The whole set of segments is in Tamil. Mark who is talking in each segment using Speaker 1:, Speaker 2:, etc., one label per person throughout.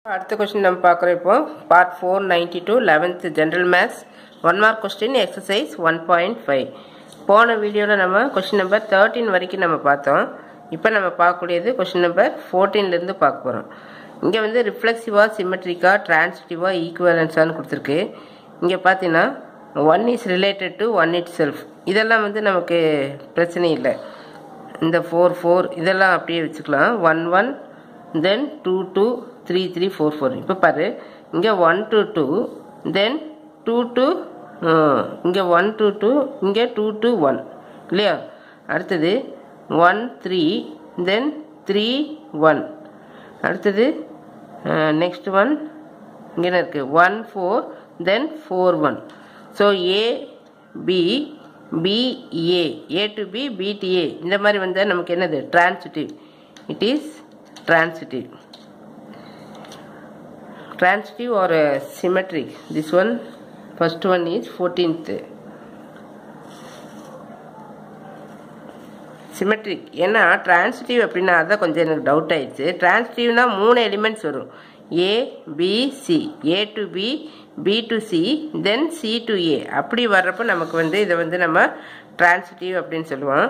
Speaker 1: அடுத்த கொஸ்டின் நம்ம பார்க்குறோம் இப்போ part four ninety two eleventh general maths one mark question exercise one point five போன வீடியோவில் நம்ம கொஸ்டின் நம்பர் தேர்ட்டின் வரைக்கும் நம்ம பார்த்தோம் இப்போ நம்ம பார்க்கக்கூடியது கொஸ்டின் நம்பர் ஃபோர்டீன்லேருந்து பார்க்க போகிறோம் இங்கே வந்து ரிஃப்ளெக்சிவாக சிமெட்ரிக்கா டிரான்சிட்டிவாக ஈக்குவலன்ஸான்னு கொடுத்துருக்கு இங்கே பார்த்தீங்கன்னா one is related to one itself இதெல்லாம் வந்து நமக்கு பிரச்சனை இல்லை இந்த ஃபோர் ஃபோர் இதெல்லாம் அப்படியே வச்சுக்கலாம் one one then two two three three four four இப்போ பாரு இங்கே one two two then two two இங்கே ஒன் டூ டூ இங்கே டூ டூ ஒன் இல்லையா அடுத்தது one three then three one அடுத்தது நெக்ஸ்ட் ஒன் இங்கே என்ன இருக்குது one four then four one so A B B A A to B B to A இந்த மாதிரி வந்தால் நமக்கு என்னது transitive it is transitive transitive or uh, symmetric this one first one is 14th symmetric ஏன்னா டிரான்சிட்டிவ் அப்படின்னா அதான் கொஞ்சம் எனக்கு டவுட் ஆயிடுச்சு டிரான்சிட்டிவ்னா மூணு எலிமெண்ட்ஸ் வரும் A B C A to B B to C then C to A அப்படி வர்றப்போ நமக்கு வந்து இதை வந்து நம்ம டிரான்சிட்டிவ் அப்படின்னு சொல்லுவோம்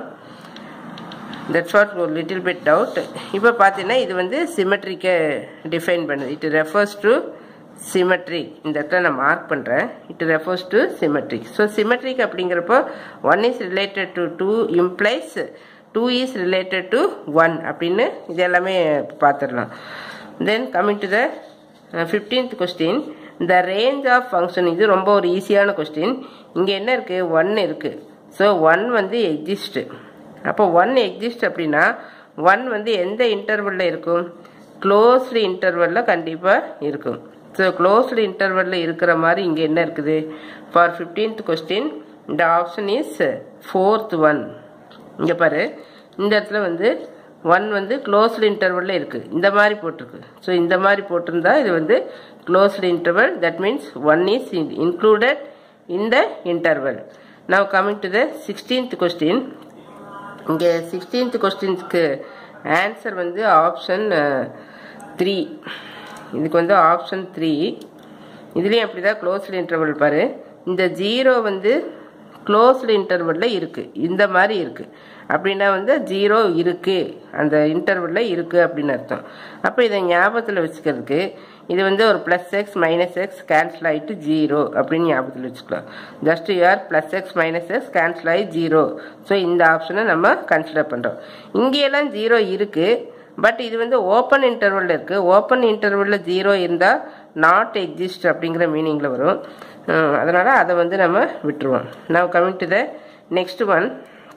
Speaker 1: தட்ஸ் வாட் ஒரு லிட்டில் பிட் டவுட் இப்போ பார்த்தீங்கன்னா இது வந்து சிமெட்ரிக்கை டிஃபைன் பண்ணுது இட் ரெஃபர்ஸ் டு சிமெட்ரிக் இந்த இடத்துல நான் மார்க் பண்ணுறேன் it refers to symmetric so symmetric அப்படிங்கிறப்போ one is related to two implies two is related to one அப்படின்னு இது எல்லாமே பார்த்துடலாம் then coming to the fifteenth question the range of function இது ரொம்ப ஒரு ஈஸியான கொஸ்டின் இங்கே என்ன இருக்குது ஒன் இருக்குது ஸோ ஒன் வந்து எக்ஸிஸ்ட்டு அப்போ ஒன் எக்ஸிஸ்ட் அப்படின்னா ஒன் வந்து எந்த இன்டர்வலில் இருக்கும் க்ளோஸ்டு இன்டர்வலில் கண்டிப்பாக இருக்கும் ஸோ க்ளோஸ்டு இன்டர்வலில் இருக்கிற மாதிரி இங்கே என்ன இருக்குது ஃபார் ஃபிஃப்டீன்த் கொஸ்டின் இந்த ஆப்ஷன் இஸ் ஃபோர்த் ஒன் இங்கே பாரு இந்த இடத்துல வந்து ஒன் வந்து க்ளோஸ்டு இன்டர்வலில் இருக்குது இந்த மாதிரி போட்டிருக்கு ஸோ இந்த மாதிரி போட்டிருந்தா இது வந்து closed interval that means one is included in the interval now coming to the sixteenth question இங்கே சிக்ஸ்டீன்த் கொஸ்டின்ஸ்க்கு ஆன்சர் வந்து ஆப்ஷன் த்ரீ இதுக்கு வந்து ஆப்ஷன் த்ரீ இதுலேயும் அப்படி தான் க்ளோஸ்டு இன்டர்வல் பாரு இந்த ஜீரோ வந்து க்ளோஸ்டு இன்டர்வலில் இருக்குது இந்த மாதிரி இருக்குது அப்படின்னா வந்து ஜீரோ இருக்குது அந்த இன்டர்வலில் இருக்குது அப்படின்னு அர்த்தம் அப்போ இதை ஞாபகத்தில் வச்சுக்கிறதுக்கு இது வந்து ஒரு plus X minus X cancel ஆகிட்டு ஜீரோ அப்படின்னு ஞாபகத்தில் வச்சுக்கலாம் just you are plus X minus X cancel ஆகி ஜீரோ ஸோ இந்த ஆப்ஷனை நம்ம கன்சிடர் பண்ணுறோம் இங்கேயெல்லாம் ஜீரோ இருக்குது பட் இது வந்து ஓப்பன் இன்டர்வலில் இருக்குது ஓப்பன் இன்டர்வலில் ஜீரோ இருந்தால் நாட் எக்ஸிஸ்ட் அப்படிங்கிற மீனிங்கில் வரும் அதனால் அதை வந்து நம்ம விட்டுருவோம் நான் coming to the next one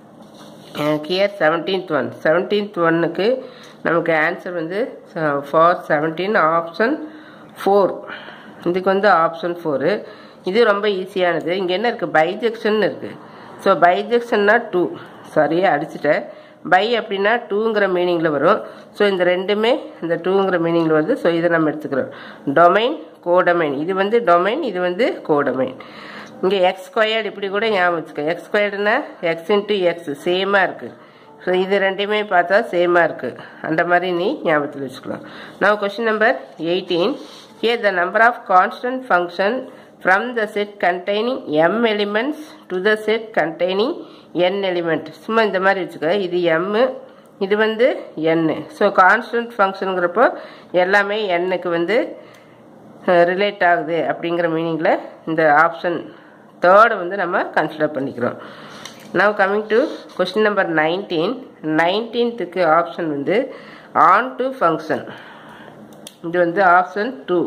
Speaker 1: கியர் செவன்டீன்த் ஒன் செவன்டீன்த் ஒன்னுக்கு நமக்கு ஆன்சர் வந்து ஃபார் செவன்டீன் ஆப்ஷன் ஃபோர் இதுக்கு வந்து ஆப்ஷன் ஃபோரு இது ரொம்ப ஈஸியானது இங்கே என்ன இருக்குது பைஜெக்ஷன் இருக்குது ஸோ பைஜெக்ஷன்னா டூ சாரியே அடிச்சுட்டேன் பை அப்படின்னா டூங்கிற மீனிங்கில் வரும் ஸோ இந்த ரெண்டுமே இந்த டூங்கிற மீனிங்கில் வருது ஸோ இதை நம்ம எடுத்துக்கிறோம் டொமைன் கோடமைன் இது வந்து டொமைன் இது வந்து கோடமைன் இங்கே எக்ஸ் ஸ்கொயர்டு இப்படி கூட ஞாபகம் வச்சுக்கோ எக்ஸ் ஸ்கொயர்டுனா எக்ஸ் இன்ட்டு எக்ஸ் சேமாக இருக்குது ஸோ இது ரெண்டுமே பார்த்தா சேமாக இருக்குது அந்த மாதிரி நீ ஞாபகத்தில் வச்சுக்கலாம் நான் question number eighteen here the number of constant function from the set containing M elements to the set containing N element சும்மா இந்த மாதிரி வச்சுக்க இது எம்மு இது வந்து என்னு ஸோ கான்ஸ்டன்ட் ஃபங்க்ஷனுங்கிறப்போ எல்லாமே எண்ணுக்கு வந்து ரிலேட் ஆகுது அப்படிங்கிற மீனிங்கில் இந்த ஆப்ஷன் தேர்டை வந்து நம்ம கன்சிடர் பண்ணிக்கிறோம் now coming to question number nineteen நைன்டீன்த்துக்கு ஆப்ஷன் வந்து ஆன் டு ஃபங்க்ஷன் இது வந்து ஆப்ஷன் டூ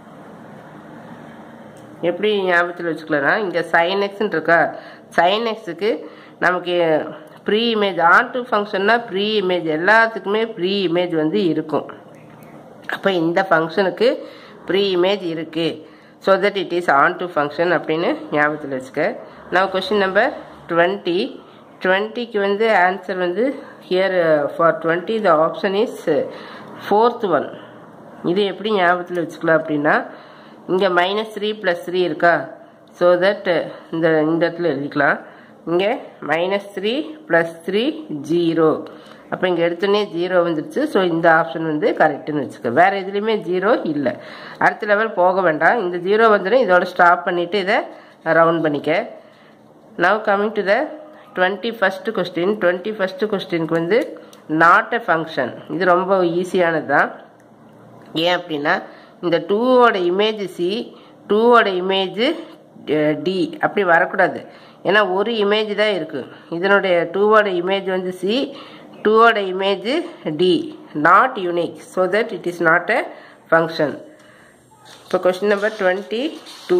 Speaker 1: எப்படி ஞாபகத்தில் வச்சுக்கலன்னா இங்கே சைன் எக்ஸ்ன்னு இருக்கா சைன் எக்ஸுக்கு நமக்கு ப்ரீ இமேஜ் ஆன் டு ஃபங்க்ஷன்னா ப்ரீ இமேஜ் எல்லாத்துக்குமே ப்ரீ இமேஜ் வந்து இருக்கும் அப்போ இந்த ஃபங்க்ஷனுக்கு ப்ரீ இமேஜ் இருக்குது so that it is onto function அப்படின்னு ஞாபகத்தில் வச்சுக்க நான் கொஷின் நம்பர் டுவெண்ட்டி டுவெண்ட்டிக்கு வந்து ஆன்சர் வந்து here for twenty the option is fourth one இது எப்படி ஞாபகத்தில் வச்சுக்கலாம் அப்படின்னா இங்கே மைனஸ் த்ரீ ப்ளஸ் த்ரீ இருக்கா ஸோ தட் இந்த இந்த இடத்துல எழுதிக்கலாம் இங்கே minus three plus three zero அப்போ இங்கே எடுத்தோடனே ஜீரோ வந்துடுச்சு ஸோ இந்த ஆப்ஷன் வந்து கரெக்டுன்னு வச்சுக்க வேறு எதுலேயுமே ஜீரோ இல்லை அடுத்த லெவல் போக வேண்டாம் இந்த ஜீரோ வந்துடும் இதோட ஸ்டாப் பண்ணிவிட்டு இதை ரவுண்ட் பண்ணிக்க now coming to the twenty first question twenty first கொஸ்டினுக்கு வந்து நாட் எ ஃபங்க்ஷன் இது ரொம்ப ஈஸியானது தான் ஏன் அப்படின்னா இந்த டூவோட இமேஜ் சி டூவோட இமேஜ் டி அப்படி வரக்கூடாது ஏன்னா ஒரு இமேஜ் தான் இருக்குது இதனுடைய டூவோட இமேஜ் வந்து சி டூவோட image D not unique so that it is not a function இப்போ question number twenty two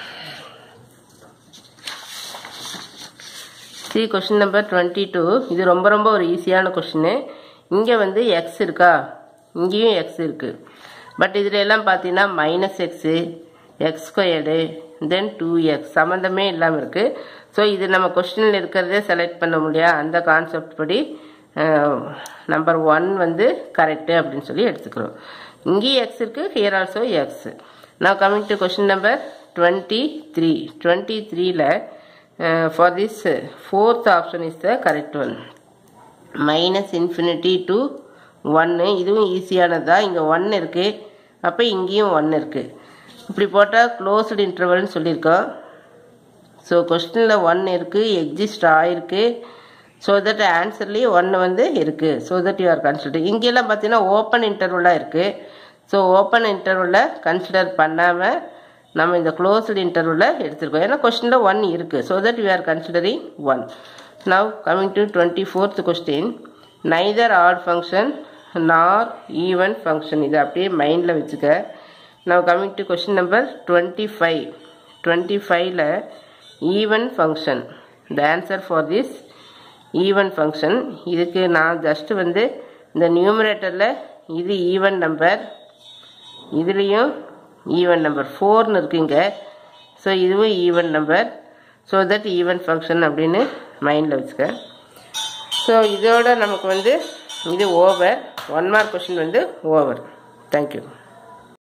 Speaker 1: C question number twenty two இது ரொம்ப ரொம்ப ஒரு ஈஸியான கொஷினு இங்கே வந்து எக்ஸ் இருக்கா இங்கேயும் எக்ஸ் இருக்குது பட் இதில் எல்லாம் பார்த்தீங்கன்னா minus X X squared then two X சம்மந்தமே இல்லாமல் இருக்குது ஸோ இது நம்ம கொஸ்டினில் இருக்கிறதே செலக்ட் பண்ண முடியாது அந்த கான்செப்ட் படி நம்பர் ஒன் வந்து கரெக்டு அப்படின்னு சொல்லி எடுத்துக்கிறோம் இங்கேயும் எக்ஸ் இருக்குது ஹியர் ஆல்சோ எக்ஸ் நான் coming to question number twenty three twenty த்ரீல for this fourth option is the correct one minus infinity to ஒன்று இதுவும் ஈஸியானது தான் இங்கே ஒன் இருக்குது அப்போ இங்கேயும் ஒன் இருக்குது இப்படி போட்டால் க்ளோஸ்டு இன்டர்வல்னு சொல்லியிருக்கோம் ஸோ கொஸ்டினில் ஒன் இருக்குது எக்ஸிஸ்ட் ஆயிருக்கு ஸோ தட் ஆன்சர்லேயும் ஒன்று வந்து இருக்குது so that you are consider இங்கெல்லாம் பார்த்தீங்கன்னா ஓப்பன் இன்டர்வலாக இருக்குது ஸோ ஓப்பன் இன்டர்வலை கன்சிடர் பண்ணாமல் நம்ம இந்த க்ளோஸ்டு இன்டர்வலில் எடுத்திருக்கோம் ஏன்னா கொஸ்டினில் ஒன் இருக்குது so that you are considering one now coming to twenty fourth question neither odd function nor even function இதை அப்படியே மைண்டில் வச்சுக்க now coming to question number twenty five twenty ஃபைவ்ல even function the answer for this even function இதுக்கு நான் ஜஸ்ட்டு வந்து இந்த நியூமரேட்டரில் இது ஈவன் நம்பர் இதுலேயும் ஈவன் நம்பர் ஃபோர்னு இருக்குங்க ஸோ இதுவும் even number so that even function அப்படின்னு மைண்டில் வச்சுக்க ஸோ இதோட நமக்கு வந்து இது ஓவர் ஒன் மார்க் கொஷின் வந்து ஓவர் தேங்க்யூ